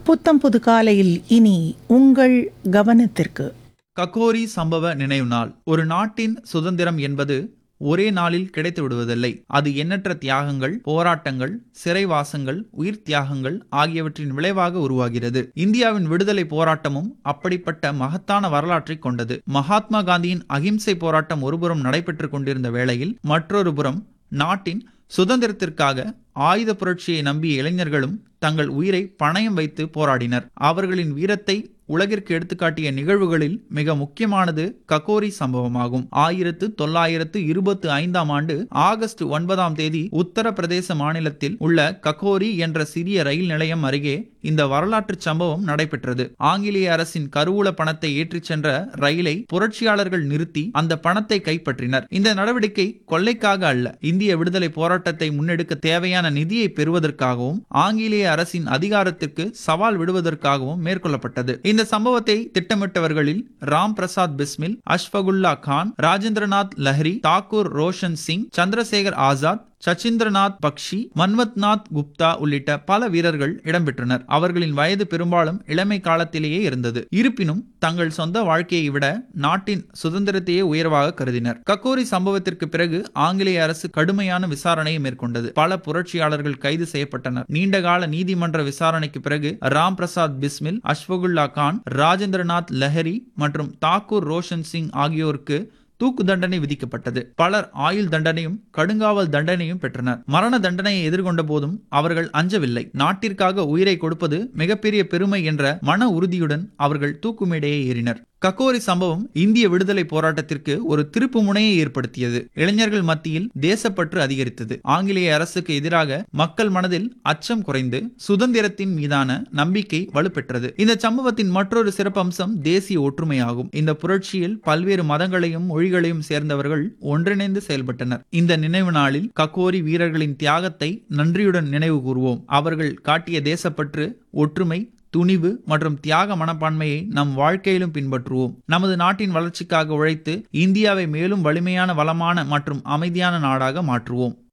புத்தம் புது காலையில் இனி உங்கள் கவனத்திற்கு கக்கோரி சம்பவ நினைவு நாள் ஒரு நாட்டின் சுதந்திரம் என்பது ஒரே நாளில் கிடைத்து விடுவதில்லை அது எண்ணற்ற தியாகங்கள் போராட்டங்கள் சிறைவாசங்கள் உயிர் தியாகங்கள் ஆகியவற்றின் விளைவாக உருவாகிறது இந்தியாவின் விடுதலை போராட்டமும் அப்படிப்பட்ட மகத்தான வரலாற்றை கொண்டது மகாத்மா காந்தியின் அகிம்சை போராட்டம் ஒருபுறம் நடைபெற்றுக் கொண்டிருந்த வேளையில் மற்றொரு புறம் நாட்டின் சுதந்திரத்திற்காக ஆயுத புரட்சியை நம்பிய இளைஞர்களும் தங்கள் உயிரை பணயம் வைத்து போராடினர் அவர்களின் வீரத்தை உலகிற்கு எடுத்துக்காட்டிய நிகழ்வுகளில் மிக முக்கியமானது கக்கோரி சம்பவமாகும் ஆயிரத்து தொள்ளாயிரத்து இருபத்தி ஐந்தாம் ஆண்டு ஆகஸ்ட் ஒன்பதாம் தேதி உத்தரப்பிரதேச மாநிலத்தில் உள்ள கக்கோரி என்ற சிறிய ரயில் நிலையம் அருகே இந்த வரலாற்று சம்பவம் நடைபெற்றது ஆங்கிலேய அரசின் கருவூல பணத்தை ஏற்றிச் சென்ற ரயிலை புரட்சியாளர்கள் நிறுத்தி அந்த பணத்தை கைப்பற்றினர் இந்த நடவடிக்கை கொள்ளைக்காக அல்ல இந்திய விடுதலை போராட்டத்தை முன்னெடுக்க தேவையான நிதியை பெறுவதற்காகவும் ஆங்கிலேய அரசின் அதிகாரத்திற்கு சவால் விடுவதற்காகவும் மேற்கொள்ளப்பட்டது இந்த சம்பவத்தை திட்டமிட்டவர்களில் ராம் பிரசாத் பிஸ்மில் அஷ்பகுல்லா கான் ராஜேந்திரநாத் லஹரி தாக்கூர் ரோஷன் சிங் சந்திரசேகர் ஆசாத் சச்சிந்திரநாத் பக்ஷி மன்வத்நாத் குப்தா உள்ளிட்ட பல வீரர்கள் இடம்பெற்றனர் அவர்களின் வயது பெரும்பாலும் இளமை காலத்திலேயே இருந்தது இருப்பினும் தங்கள் சொந்த வாழ்க்கையை விட நாட்டின் சுதந்திரத்தையே உயர்வாக கருதினர் கக்கோரி சம்பவத்திற்கு பிறகு ஆங்கிலேய அரசு கடுமையான விசாரணையை மேற்கொண்டது பல புரட்சியாளர்கள் கைது செய்யப்பட்டனர் நீண்டகால நீதிமன்ற விசாரணைக்கு பிறகு ராம் பிரசாத் பிஸ்மில் அஷ்பகுல்லா கான் ராஜேந்திரநாத் லஹரி மற்றும் தாக்கூர் ரோஷன் சிங் ஆகியோருக்கு தூக்கு தண்டனை விதிக்கப்பட்டது பலர் ஆயுள் தண்டனையும் கடுங்காவல் தண்டனையும் பெற்றனர் மரண தண்டனையை எதிர்கொண்ட போதும் அவர்கள் அஞ்சவில்லை நாட்டிற்காக உயிரை கொடுப்பது மிகப்பெரிய பெருமை என்ற மன உறுதியுடன் அவர்கள் தூக்கு மேடையை ஏறினர் கக்கோரி சம்பவம் இந்திய விடுதலை போராட்டத்திற்கு ஒரு திருப்பு முனையை ஏற்படுத்தியது இளைஞர்கள் மத்தியில் தேசப்பற்று அதிகரித்தது ஆங்கிலேய அரசுக்கு எதிராக மக்கள் மனதில் அச்சம் குறைந்து சுதந்திரத்தின் மீதான நம்பிக்கை வலுப்பெற்றது இந்த சம்பவத்தின் மற்றொரு சிறப்பம்சம் தேசிய ஒற்றுமையாகும் இந்த புரட்சியில் பல்வேறு மதங்களையும் மொழிகளையும் சேர்ந்தவர்கள் ஒன்றிணைந்து செயல்பட்டனர் இந்த நினைவு நாளில் கக்கோரி வீரர்களின் தியாகத்தை நன்றியுடன் நினைவு கூறுவோம் அவர்கள் காட்டிய தேசப்பற்று ஒற்றுமை துணிவு மற்றும் தியாக மனப்பான்மையை நம் வாழ்க்கையிலும் பின்பற்றுவோம் நமது நாட்டின் வளர்ச்சிக்காக உழைத்து இந்தியாவை மேலும் வலிமையான வளமான மற்றும் அமைதியான நாடாக மாற்றுவோம்